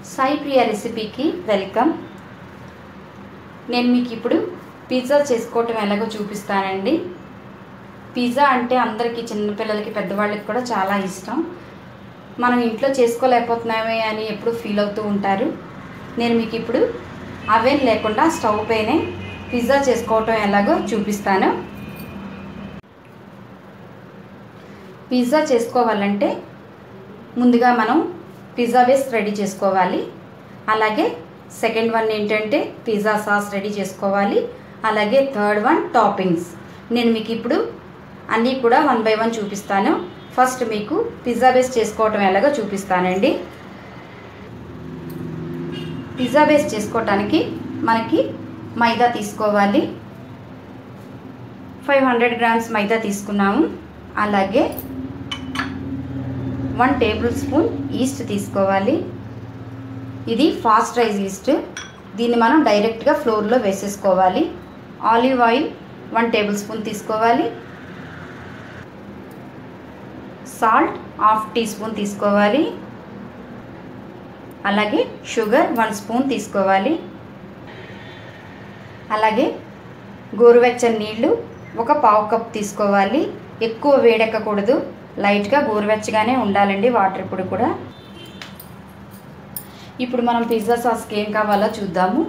సాయి ప్రియ రెసిపీకి welcome నేను మీకు ఇప్పుడు పిజ్జా చేసుకోవటం ఎలాగో చూపిస్తానండి పిజ్జా అంటే అందరికీ చిన్నపిల్లలకి పెద్దవాళ్ళకి కూడా చాలా ఇష్టం మనం ఇంట్లో చేసుకోలేకపోతున్నామే అని ఎప్పుడు ఫీల్ అవుతూ ఉంటారు నేను మీకు ఇప్పుడు అవెన్ లేకుండా స్టవ్ పైనే పిజ్జా చేసుకోవటం ఎలాగో చూపిస్తాను పిజ్జా చేసుకోవాలంటే ముందుగా మనం పిజ్జా బేస్ రెడీ చేసుకోవాలి అలాగే సెకండ్ వన్ ఏంటంటే పిజ్జా సాస్ రెడీ చేసుకోవాలి అలాగే థర్డ్ వన్ టాపింగ్స్ నేను మీకు ఇప్పుడు అన్నీ కూడా వన్ బై వన్ చూపిస్తాను ఫస్ట్ మీకు పిజ్జా బేస్ చేసుకోవటం ఎలాగో చూపిస్తానండి పిజ్జా బేస్ చేసుకోవటానికి మనకి మైదా తీసుకోవాలి ఫైవ్ హండ్రెడ్ గ్రామ్స్ మైదా తీసుకున్నాము అలాగే వన్ టేబుల్ స్పూన్ ఈస్ట్ తీసుకోవాలి ఇది ఫాస్ట్ రైజ్ ఈస్ట్ దీన్ని మనం డైరెక్ట్గా ఫ్లోర్లో వేసేసుకోవాలి olive oil one tablespoon తీసుకోవాలి సాల్ట్ హాఫ్ టీ స్పూన్ తీసుకోవాలి అలాగే షుగర్ వన్ స్పూన్ తీసుకోవాలి అలాగే గోరువెచ్చని నీళ్ళు ఒక పావు కప్ తీసుకోవాలి ఎక్కువ వేడెక్కకూడదు లైట్గా గోరువెచ్చగానే ఉండాలండి వాటర్ ఇప్పుడు కూడా ఇప్పుడు మనం పిజ్జా సాస్కి ఏం కావాలో చూద్దాము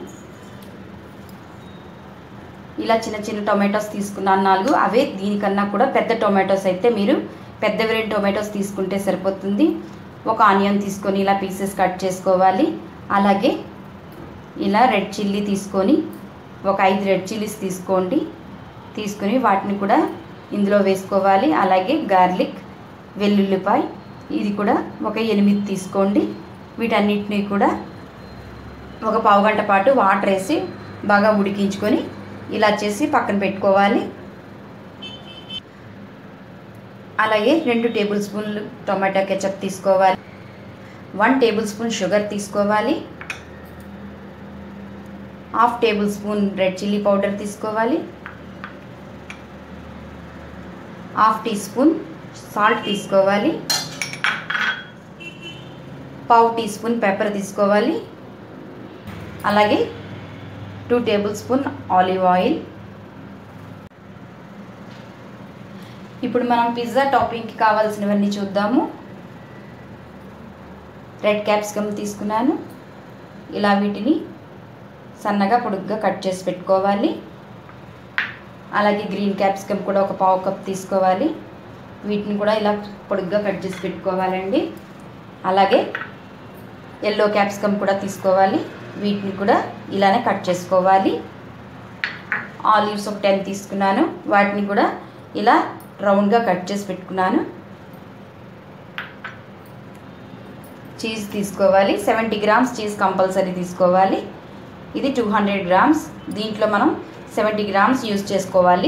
ఇలా చిన్న చిన్న టొమాటోస్ తీసుకున్నాను నాలుగు అవే దీనికన్నా కూడా పెద్ద టొమాటోస్ అయితే మీరు పెద్ద రెండు టొమాటోస్ తీసుకుంటే సరిపోతుంది ఒక ఆనియన్ తీసుకొని ఇలా పీసెస్ కట్ చేసుకోవాలి అలాగే ఇలా రెడ్ చిల్లీ తీసుకొని ఒక ఐదు రెడ్ చిల్లీస్ తీసుకోండి తీసుకుని వాటిని కూడా ఇందులో వేసుకోవాలి అలాగే గార్లిక్ వెల్లుల్లిపాయ ఇది కూడా ఒక ఎనిమిది తీసుకోండి వీటన్నిటిని కూడా ఒక పావు గంట పాటు వాటర్ వేసి బాగా ఉడికించుకొని ఇలా చేసి పక్కన పెట్టుకోవాలి అలాగే రెండు టేబుల్ స్పూన్లు టొమాటో కెచప్ తీసుకోవాలి వన్ టేబుల్ స్పూన్ షుగర్ తీసుకోవాలి half tablespoon red chilli powder తీసుకోవాలి హాఫ్ టీ స్పూన్ సాల్ట్ తీసుకోవాలి పావు టీ స్పూన్ పెప్పర్ తీసుకోవాలి అలాగే two tablespoon olive oil ఇప్పుడు మనం పిజ్జా టాపింగ్కి కావాల్సినవన్నీ చూద్దాము రెడ్ క్యాప్సికమ్ తీసుకున్నాను ఇలా వీటిని సన్నగా పొడుగ్గా కట్ చేసి పెట్టుకోవాలి అలాగే గ్రీన్ క్యాప్సికమ్ కూడా ఒక పావు కప్ తీసుకోవాలి వీటిని కూడా ఇలా పొడుగ్గా కట్ చేసి పెట్టుకోవాలండి అలాగే ఎల్లో క్యాప్సికమ్ కూడా తీసుకోవాలి వీటిని కూడా ఇలానే కట్ చేసుకోవాలి ఆలివ్స్ ఒక టెన్ తీసుకున్నాను వాటిని కూడా ఇలా రౌండ్గా కట్ చేసి పెట్టుకున్నాను చీజ్ తీసుకోవాలి సెవెంటీ గ్రామ్స్ చీజ్ కంపల్సరీ తీసుకోవాలి ఇది టూ హండ్రెడ్ గ్రామ్స్ దీంట్లో మనం సెవెంటీ గ్రామ్స్ యూజ్ చేసుకోవాలి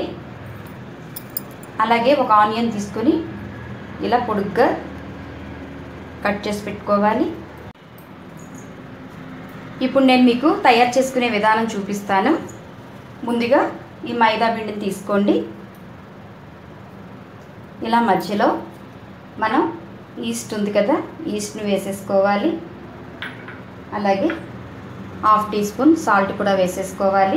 అలాగే ఒక ఆనియన్ తీసుకొని ఇలా పొడుగ్గా కట్ చేసి పెట్టుకోవాలి ఇప్పుడు నేను మీకు తయారు చేసుకునే విధానం చూపిస్తాను ముందుగా ఈ మైదా పిండిని తీసుకోండి ఇలా మధ్యలో మనం ఈస్ట్ ఉంది కదా ఈస్ట్ని వేసేసుకోవాలి అలాగే హాఫ్ టీ స్పూన్ సాల్ట్ కూడా వేసేసుకోవాలి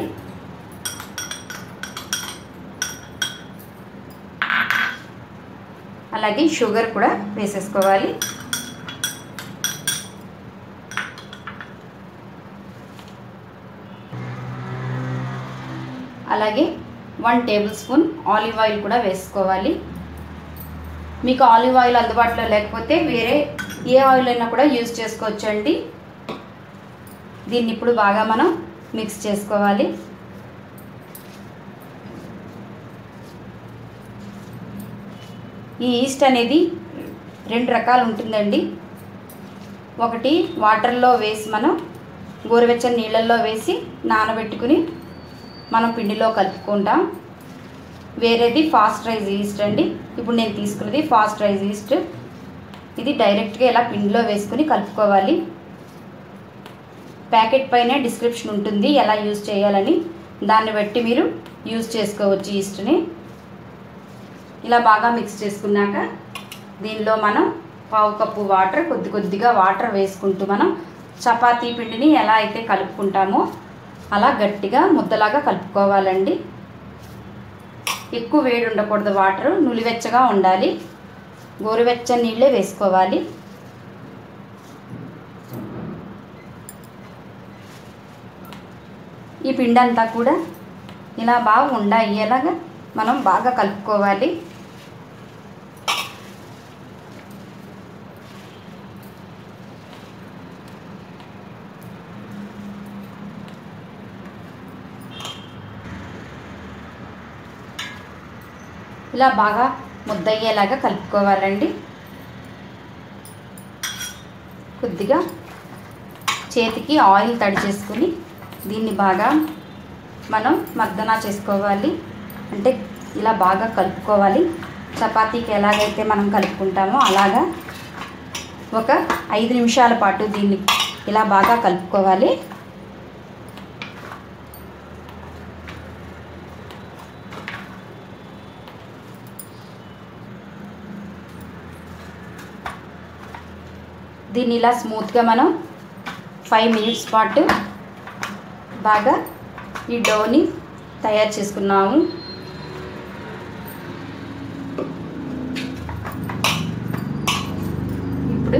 అలాగే షుగర్ కూడా వేసేసుకోవాలి అలాగే one tablespoon olive oil కూడా వేసుకోవాలి మీకు ఆలివ్ ఆయిల్ అందుబాటులో లేకపోతే వేరే ఏ ఆయిల్ అయినా కూడా యూజ్ చేసుకోవచ్చండి దీన్ని ఇప్పుడు బాగా మనం మిక్స్ చేసుకోవాలి ఈ ఈస్ట్ అనేది రెండు రకాలు ఉంటుందండి ఒకటి వాటర్లో వేసి మనం గోరువెచ్చని నీళ్ళల్లో వేసి నానబెట్టుకుని మనం పిండిలో కలుపుకుంటాం వేరేది ఫాస్ట్ రైజ్ ఈస్ట్ అండి ఇప్పుడు నేను తీసుకున్నది ఫాస్ట్ రైజ్ ఈస్ట్ ఇది డైరెక్ట్గా ఇలా పిండిలో వేసుకుని కలుపుకోవాలి ప్యాకెట్ పైన డిస్క్రిప్షన్ ఉంటుంది ఎలా యూజ్ చేయాలని దాన్ని బట్టి మీరు యూజ్ చేసుకోవచ్చు ఈస్ట్ని ఇలా బాగా మిక్స్ చేసుకున్నాక దీనిలో మనం పావు కప్పు వాటర్ కొద్ది కొద్దిగా వాటర్ వేసుకుంటూ మనం చపాతీ పిండిని ఎలా అయితే కలుపుకుంటామో అలా గట్టిగా ముద్దలాగా కలుపుకోవాలండి ఎక్కువ వేడి ఉండకూడదు వాటర్ నులివెచ్చగా ఉండాలి గోరువెచ్చని నీళ్ళే వేసుకోవాలి ఈ పిండి అంతా కూడా ఇలా బాగా ఉండ అయ్యేలాగా మనం బాగా కలుపుకోవాలి ఇలా బాగా ముద్దయ్యేలాగా కలుపుకోవాలండి కొద్దిగా చేతికి ఆయిల్ తడి చేసుకుని దీన్ని బాగా మనం మర్దనా చేసుకోవాలి అంటే ఇలా బాగా కలుపుకోవాలి చపాతీకి ఎలాగైతే మనం కలుపుకుంటామో అలాగా ఒక ఐదు నిమిషాల పాటు దీన్ని ఇలా బాగా కలుపుకోవాలి దీన్ని ఇలా స్మూత్గా మనం ఫైవ్ మినిట్స్ పాటు బాగా ఈ డోని తయారు చేసుకున్నాము ఇప్పుడు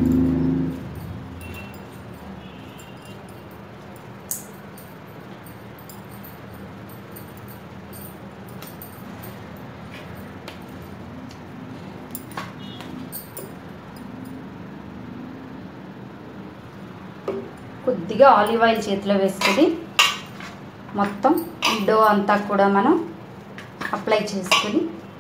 కొద్దిగా ఆలివ్ ఆయిల్ చేతిలో వేసుకుని మొత్తం ఈ డో అంతా కూడా మనం అప్లై చేసుకుని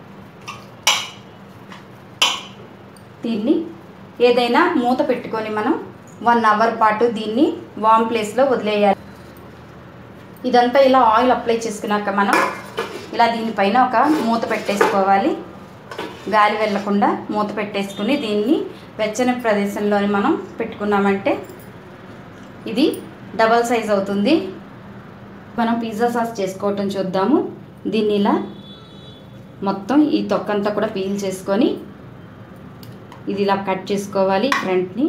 దీన్ని ఏదైనా మూత పెట్టుకొని మనం వన్ అవర్ పాటు దీన్ని వామ్ ప్లేస్లో వదిలేయాలి ఇదంతా ఇలా ఆయిల్ అప్లై చేసుకున్నాక మనం ఇలా దీనిపైన ఒక మూత పెట్టేసుకోవాలి గాలి వెళ్ళకుండా మూత పెట్టేసుకుని దీన్ని వెచ్చని ప్రదేశంలోని మనం పెట్టుకున్నామంటే ఇది డబల్ సైజ్ అవుతుంది మనం పిజ్జా సాస్ చేసుకోవటం చూద్దాము దీన్ని ఇలా మొత్తం ఈ తొక్కంతా కూడా పీల్ చేసుకొని ఇది ఇలా కట్ చేసుకోవాలి ఫ్రంట్ని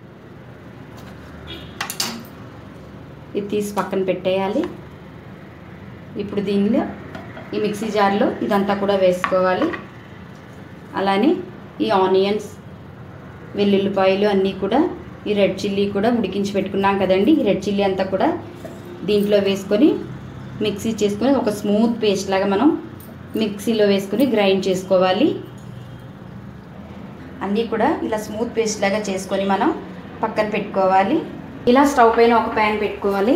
ఇది తీసి పక్కన పెట్టేయాలి ఇప్పుడు దీనిలో ఈ మిక్సీ జార్లో ఇదంతా కూడా వేసుకోవాలి అలానే ఈ ఆనియన్స్ వెల్లుల్లిపాయలు అన్నీ కూడా ఈ రెడ్ చిల్లీ కూడా ఉడికించి పెట్టుకున్నాం కదండి ఈ రెడ్ చిల్లీ అంతా కూడా దీంట్లో వేసుకొని మిక్సీ చేసుకొని ఒక స్మూత్ పేస్ట్ లాగా మనం మిక్సీలో వేసుకొని గ్రైండ్ చేసుకోవాలి అన్నీ కూడా ఇలా స్మూత్ పేస్ట్ లాగా చేసుకొని మనం పక్కన పెట్టుకోవాలి ఇలా స్టవ్ పైన ఒక ప్యాన్ పెట్టుకోవాలి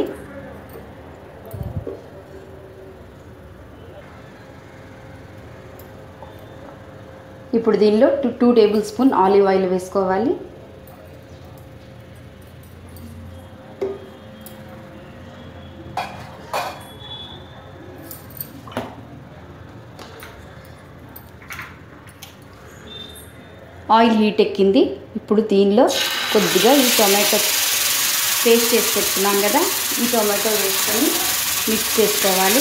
ఇప్పుడు దీనిలో two two tablespoon olive oil వేసుకోవాలి ఆయిల్ హీట్ ఎక్కింది ఇప్పుడు దీనిలో కొద్దిగా ఈ టొమాటో పేస్ట్ చేసి పెట్టుకున్నాం కదా ఈ టొమాటో వేసుకొని మిక్స్ చేసుకోవాలి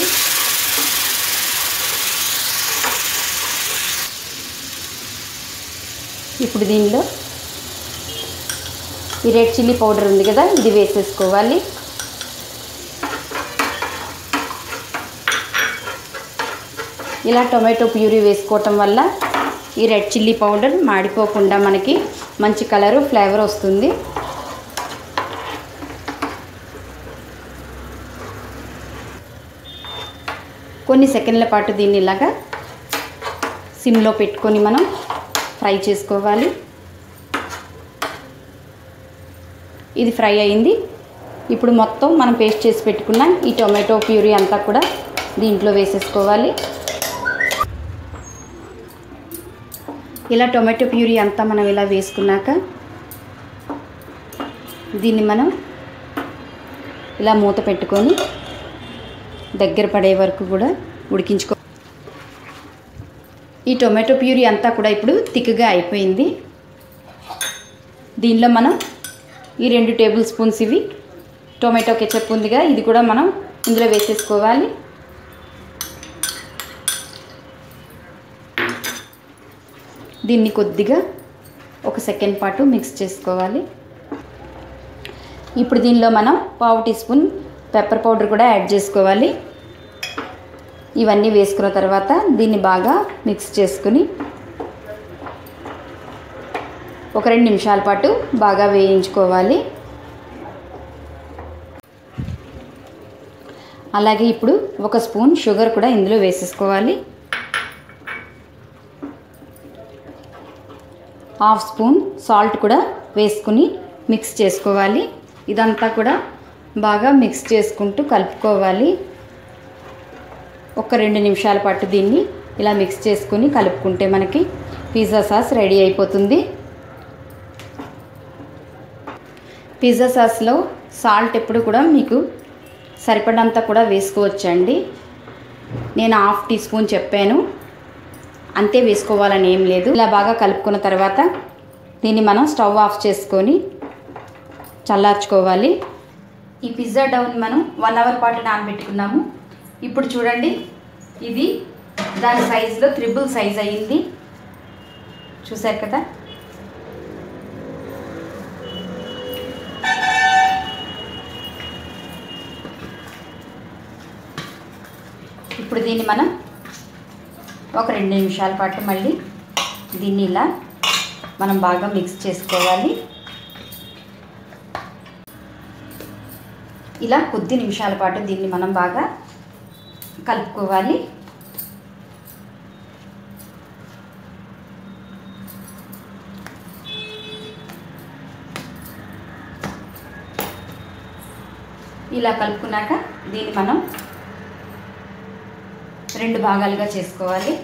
ఇప్పుడు దీనిలో ఈ రెడ్ చిల్లీ పౌడర్ ఉంది కదా ఇది వేసేసుకోవాలి ఇలా టొమాటో ప్యూరీ వేసుకోవటం వల్ల ఈ రెడ్ చిల్లీ పౌడర్ మాడిపోకుండా మనకి మంచి కలరు ఫ్లేవర్ వస్తుంది కొన్ని సెకండ్ల పాటు దీన్ని ఇలాగా సిమ్లో పెట్టుకొని మనం ఫ్రై చేసుకోవాలి ఇది ఫ్రై అయింది ఇప్పుడు మొత్తం మనం పేస్ట్ చేసి పెట్టుకున్న ఈ టొమాటో ప్యూరీ అంతా కూడా దీంట్లో వేసేసుకోవాలి ఇలా టొమాటో ప్యూరీ అంతా మనం ఇలా వేసుకున్నాక దీన్ని మనం ఇలా మూత పెట్టుకొని దగ్గర పడే వరకు కూడా ఉడికించుకో ఈ టొమాటో ప్యూరీ అంతా కూడా ఇప్పుడు తిక్కగా అయిపోయింది దీనిలో మనం ఈ రెండు టేబుల్ స్పూన్స్ ఇవి టొమాటో కెచప్ ఉందిగా ఇది కూడా మనం ఇందులో వేసేసుకోవాలి దీన్ని కొద్దిగా ఒక సెకండ్ పాటు మిక్స్ చేసుకోవాలి ఇప్పుడు దీనిలో మనం పావు టీ స్పూన్ పెప్పర్ పౌడర్ కూడా యాడ్ చేసుకోవాలి ఇవన్నీ వేసుకున్న తర్వాత దీన్ని బాగా మిక్స్ చేసుకుని ఒక రెండు నిమిషాల పాటు బాగా వేయించుకోవాలి అలాగే ఇప్పుడు ఒక స్పూన్ షుగర్ కూడా ఇందులో వేసేసుకోవాలి హాఫ్ స్పూన్ సాల్ట్ కూడా వేసుకుని మిక్స్ చేసుకోవాలి ఇదంతా కూడా బాగా మిక్స్ చేసుకుంటూ కలుపుకోవాలి ఒక రెండు నిమిషాల పాటు దీన్ని ఇలా మిక్స్ చేసుకుని కలుపుకుంటే మనకి పిజ్జా సాస్ రెడీ అయిపోతుంది పిజ్జా సాస్లో సాల్ట్ ఎప్పుడు కూడా మీకు సరిపడంత కూడా వేసుకోవచ్చండి నేను హాఫ్ టీ స్పూన్ చెప్పాను అంతే వేసుకోవాలని ఏం లేదు ఇలా బాగా కలుపుకున్న తర్వాత దీన్ని మనం స్టవ్ ఆఫ్ చేసుకొని చల్లార్చుకోవాలి ఈ పిజ్జా డౌన్ మనం వన్ అవర్ పాటు నానబెట్టుకున్నాము ఇప్పుడు చూడండి ఇది దాని సైజులో త్రిబుల్ సైజ్ అయ్యింది చూసారు కదా ఇప్పుడు దీన్ని మనం ఒక రెండు నిమిషాల పాటు మళ్ళీ దీన్ని ఇలా మనం బాగా మిక్స్ చేసుకోవాలి ఇలా కొద్ది నిమిషాల పాటు దీన్ని మనం బాగా కలుపుకోవాలి ఇలా కలుపుకున్నాక దీన్ని మనం రెండు భాగాలుగా చేసుకోవాలి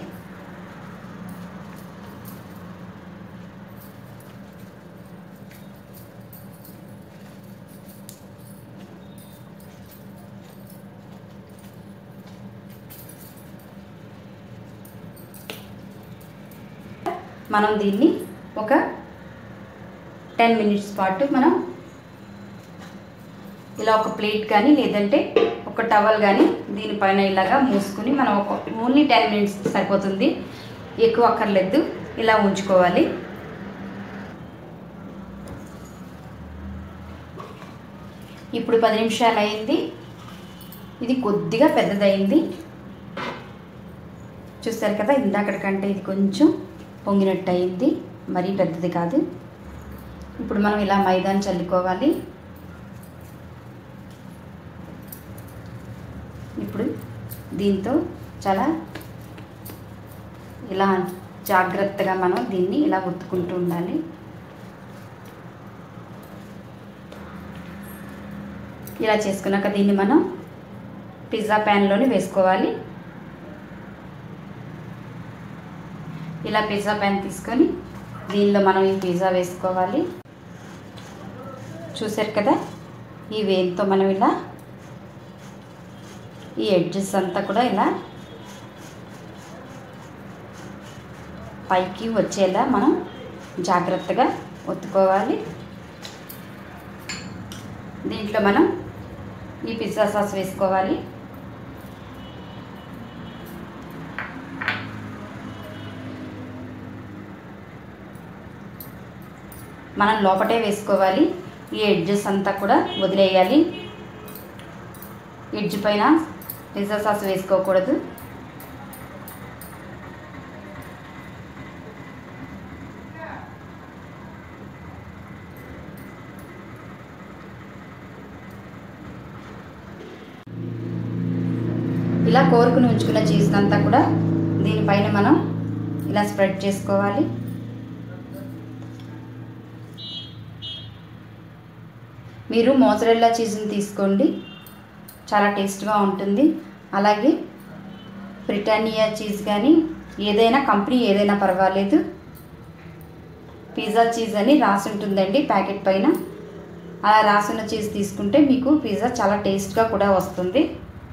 మనం దీన్ని ఒక టెన్ మినిట్స్ పాటు మనం ఇలా ఒక ప్లేట్ కానీ లేదంటే ఒక టవల్ కానీ దీనిపైన ఇలాగా మూసుకుని మనం ఒక ఓన్లీ టెన్ మినిట్స్ సరిపోతుంది ఎక్కువ అక్కర్లేదు ఇలా ఉంచుకోవాలి ఇప్పుడు పది నిమిషాలు అయింది ఇది కొద్దిగా పెద్దదైంది చూస్తారు కదా ఇందాకటికంటే ఇది కొంచెం పొంగినట్టు అయింది మరీ పెద్దది కాదు ఇప్పుడు మనం ఇలా మైదాని చల్లుకోవాలి ఇప్పుడు దీంతో చాలా ఇలా జాగ్రత్తగా మనం దీన్ని ఇలా ఒత్తుకుంటూ ఉండాలి ఇలా చేసుకున్నాక దీన్ని మనం పిజ్జా ప్యాన్లోని వేసుకోవాలి ఇలా పిజ్జా ప్యాన్ తీసుకొని దీనిలో మనం ఈ పిజ్జా వేసుకోవాలి చూసారు కదా ఈ వేన్తో మనం ఇలా ఈ ఎడ్జెస్ అంతా కూడా ఇలా పైకి వచ్చేలా మనం జాగ్రత్తగా ఒత్తుకోవాలి దీంట్లో మనం ఈ పిజ్జా సాస్ వేసుకోవాలి మనం లోపటే వేసుకోవాలి ఈ ఎడ్జెస్ అంతా కూడా వదిలేయాలి ఎడ్జ్ పైన పిజ్జా సాస్ వేసుకోకూడదు ఇలా కోరుకుని ఉంచుకున్న చీజ్ అంతా కూడా దీనిపైన మనం ఇలా స్ప్రెడ్ చేసుకోవాలి మీరు మోజరెల్లా చీజ్ని తీసుకోండి చాలా టేస్ట్గా ఉంటుంది అలాగే బ్రిటానియా చీజ్ కానీ ఏదైనా కంపెనీ ఏదైనా పర్వాలేదు పిజ్జా చీజ్ అని రాసి ఉంటుందండి ప్యాకెట్ పైన అలా రాసిన చీజ్ తీసుకుంటే మీకు పిజ్జా చాలా టేస్ట్గా కూడా వస్తుంది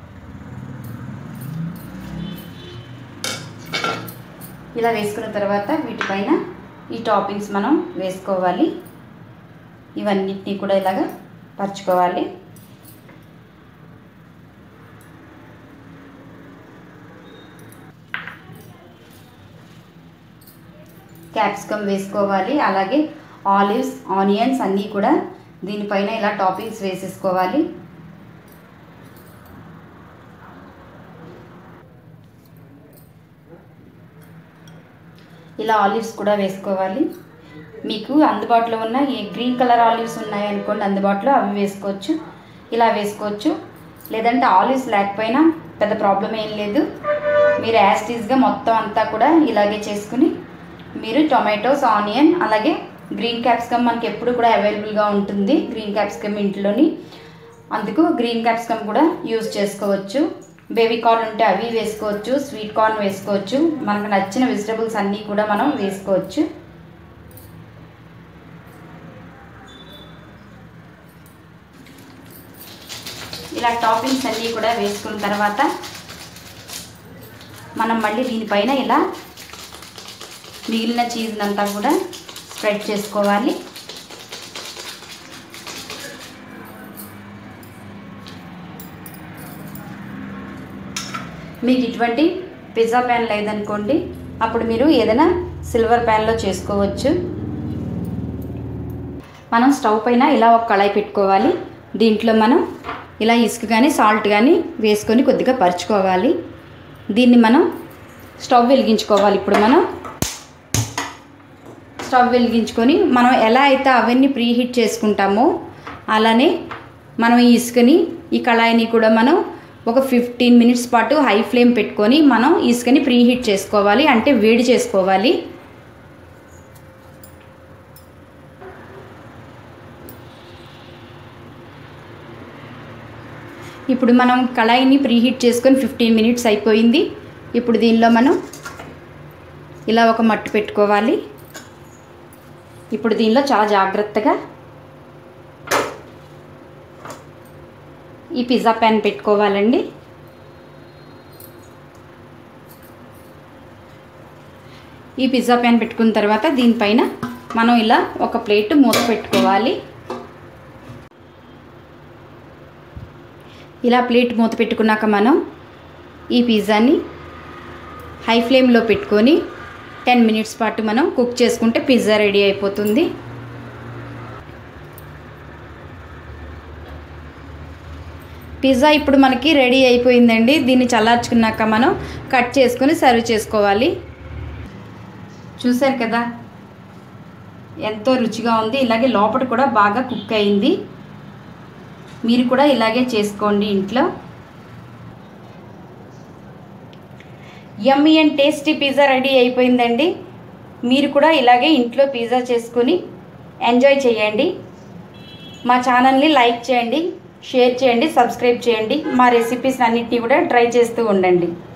ఇలా వేసుకున్న తర్వాత వీటిపైన ఈ టాపింగ్స్ మనం వేసుకోవాలి ఇవన్నిటినీ కూడా ఇలాగా పరుచుకోవాలి క్యాప్సికమ్ వేసుకోవాలి అలాగే ఆలివ్స్ ఆనియన్స్ అన్నీ కూడా దీనిపైన ఇలా టాపింగ్స్ వేసేసుకోవాలి ఇలా ఆలివ్స్ కూడా వేసుకోవాలి మీకు అందుబాటులో ఉన్న ఈ గ్రీన్ కలర్ ఆలివ్స్ ఉన్నాయనుకోండి అందుబాటులో అవి వేసుకోవచ్చు ఇలా వేసుకోవచ్చు లేదంటే ఆలివ్స్ లేకపోయినా పెద్ద ప్రాబ్లం ఏం లేదు మీరు యాస్టీస్గా మొత్తం అంతా కూడా ఇలాగే చేసుకుని మీరు టొమాటోస్ ఆనియన్ అలాగే గ్రీన్ క్యాప్సికమ్ మనకి ఎప్పుడు కూడా అవైలబుల్గా ఉంటుంది గ్రీన్ క్యాప్సికమ్ ఇంట్లోని అందుకు గ్రీన్ క్యాప్సికమ్ కూడా యూజ్ చేసుకోవచ్చు బేబీ కార్న్ ఉంటే అవి వేసుకోవచ్చు స్వీట్ కార్న్ వేసుకోవచ్చు మనకు నచ్చిన వెజిటబుల్స్ అన్నీ కూడా మనం వేసుకోవచ్చు ఇలా టాపింగ్స్ అన్నీ కూడా వేసుకున్న తర్వాత మనం మళ్ళీ దీనిపైన ఇలా మిగిలిన చీజ్ని అంతా కూడా స్ప్రెడ్ చేసుకోవాలి మీకు ఇటువంటి పిజ్జా ప్యాన్ లేదనుకోండి అప్పుడు మీరు ఏదైనా సిల్వర్ ప్యాన్లో చేసుకోవచ్చు మనం స్టవ్ పైన ఇలా ఒక కళాయి పెట్టుకోవాలి దీంట్లో మనం ఇలా ఇసుక కానీ సాల్ట్ కానీ వేసుకొని కొద్దిగా పరుచుకోవాలి దీన్ని మనం స్టవ్ వెలిగించుకోవాలి ఇప్పుడు మనం స్టవ్ వెలిగించుకొని మనం ఎలా అయితే అవన్నీ ప్రీహీట్ చేసుకుంటామో అలానే మనం ఈ ఇసుకని ఈ కళాయిని కూడా మనం ఒక ఫిఫ్టీన్ మినిట్స్ పాటు హై ఫ్లేమ్ పెట్టుకొని మనం ఇసుకని ప్రీహీట్ చేసుకోవాలి అంటే వేడి చేసుకోవాలి ఇప్పుడు మనం కళాయిని ప్రీహీట్ చేసుకొని ఫిఫ్టీన్ మినిట్స్ అయిపోయింది ఇప్పుడు దీనిలో మనం ఇలా ఒక మట్టు పెట్టుకోవాలి ఇప్పుడు దీనిలో చాలా జాగ్రత్తగా ఈ పిజ్జా ప్యాన్ పెట్టుకోవాలండి ఈ పిజ్జా ప్యాన్ పెట్టుకున్న తర్వాత దీనిపైన మనం ఇలా ఒక ప్లేట్ మూత పెట్టుకోవాలి ఇలా ప్లేట్ మూత పెట్టుకున్నాక మనం ఈ పిజ్జాని హై ఫ్లేమ్లో పెట్టుకొని టెన్ మినిట్స్ పాటు మనం కుక్ చేసుకుంటే పిజ్జా రెడీ అయిపోతుంది పిజ్జా ఇప్పుడు మనకి రెడీ అయిపోయిందండి దీన్ని చల్లార్చుకున్నాక మనం కట్ చేసుకొని సర్వ్ చేసుకోవాలి చూశారు కదా ఎంతో రుచిగా ఉంది ఇలాగే లోపల కూడా బాగా కుక్ అయింది మీరు కూడా ఇలాగే చేసుకోండి ఇంట్లో yummy and tasty pizza ready అయిపోయిందండి మీరు కూడా ఇలాగే ఇంట్లో పిజ్జా చేసుకుని ఎంజాయ్ చేయండి మా ఛానల్ని లైక్ చేయండి షేర్ చేయండి సబ్స్క్రైబ్ చేయండి మా రెసిపీస్ అన్నిటినీ కూడా ట్రై చేస్తూ ఉండండి